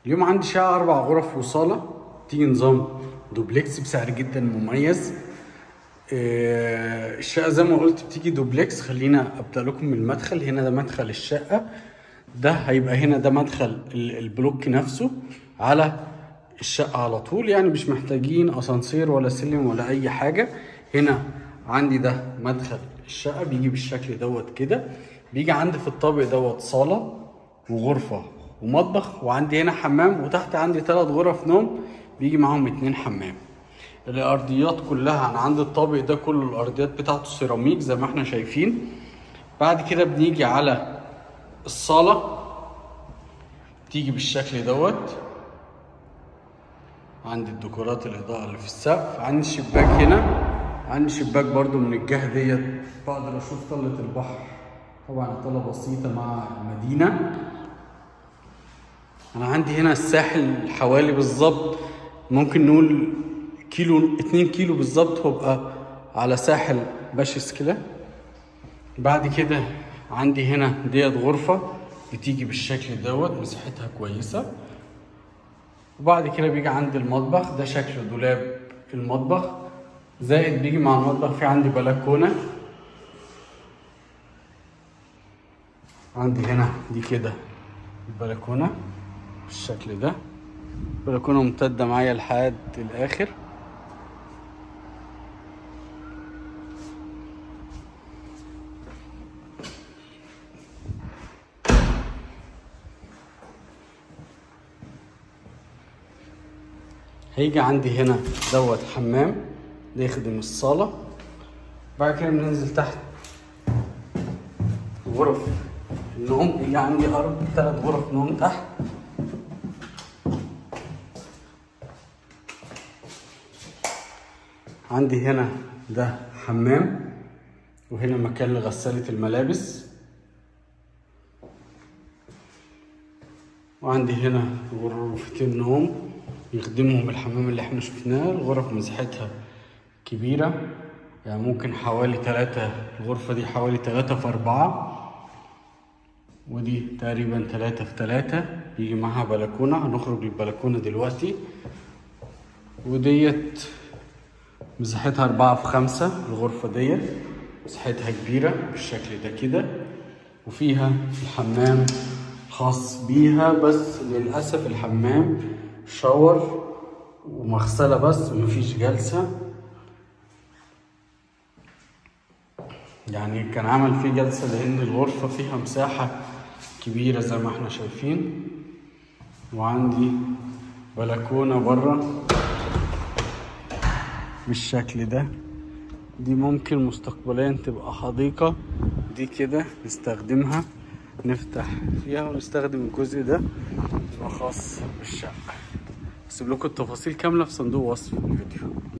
اليوم عندي شقة أربع غرف وصالة تيجي نظام دوبلكس بسعر جدا مميز آه، الشقة زي ما قلت بتيجي دوبلكس خلينا أبدأ لكم من المدخل هنا ده مدخل الشقة ده هيبقى هنا ده مدخل ال- البلوك نفسه على الشقة على طول يعني مش محتاجين أسانسير ولا سلم ولا أي حاجة هنا عندي ده مدخل الشقة بيجي بالشكل دوت كده بيجي عندي في الطابق دوت صالة وغرفة ومطبخ وعندي هنا حمام وتحت عندي ثلاث غرف نوم بيجي معاهم اتنين حمام الارضيات كلها انا عندي الطابق ده كله الارضيات بتاعته سيراميك زي ما احنا شايفين بعد كده بنيجي على الصالة تيجي بالشكل دوت عندي الديكورات الاضاءة اللي في السقف عندي شباك هنا عندي شباك برضو من الجهة ديت بقدر اشوف طلة البحر طبعا طلة بسيطة مع المدينة انا عندي هنا الساحل حوالي بالظبط ممكن نقول كيلو اتنين كيلو بالظبط وابقى على ساحل باشس كده بعد كده عندي هنا ديت غرفة بتيجي بالشكل دوت مساحتها كويسة وبعد كده بيجي عندي المطبخ ده شكل دولاب المطبخ زائد بيجي مع المطبخ في عندي بلكونة عندي هنا دي كده البلكونة بالشكل ده البلكونة ممتدة معايا لحد الآخر هيجي عندي هنا دوت حمام ده يخدم الصالة بعد كده بننزل تحت غرف النوم يجي عندي أربع تلات غرف نوم تحت عندي هنا ده حمام وهنا مكان لغسالة الملابس وعندي هنا غرفتين نوم يخدمهم الحمام اللي احنا شفناه الغرف مساحتها كبيرة يعني ممكن حوالي تلاتة الغرفة دي حوالي تلاتة في أربعة ودي تقريبا تلاتة في تلاتة يجي معاها بلكونة هنخرج للبلكونة دلوقتي وديت مساحتها أربعة في خمسة الغرفة ديت مساحتها كبيرة بالشكل ده كده وفيها الحمام خاص بيها بس للأسف الحمام شاور ومغسلة بس مفيش جلسة يعني كان عمل فيه جلسة لأن الغرفة فيها مساحة كبيرة زي ما احنا شايفين وعندي بلكونة بره بالشكل ده دي ممكن مستقبليا تبقى حديقة دي كده نستخدمها نفتح فيها ونستخدم الجزء ده يبقى خاص بالشقة هسيب لكم التفاصيل كاملة في صندوق وصف الفيديو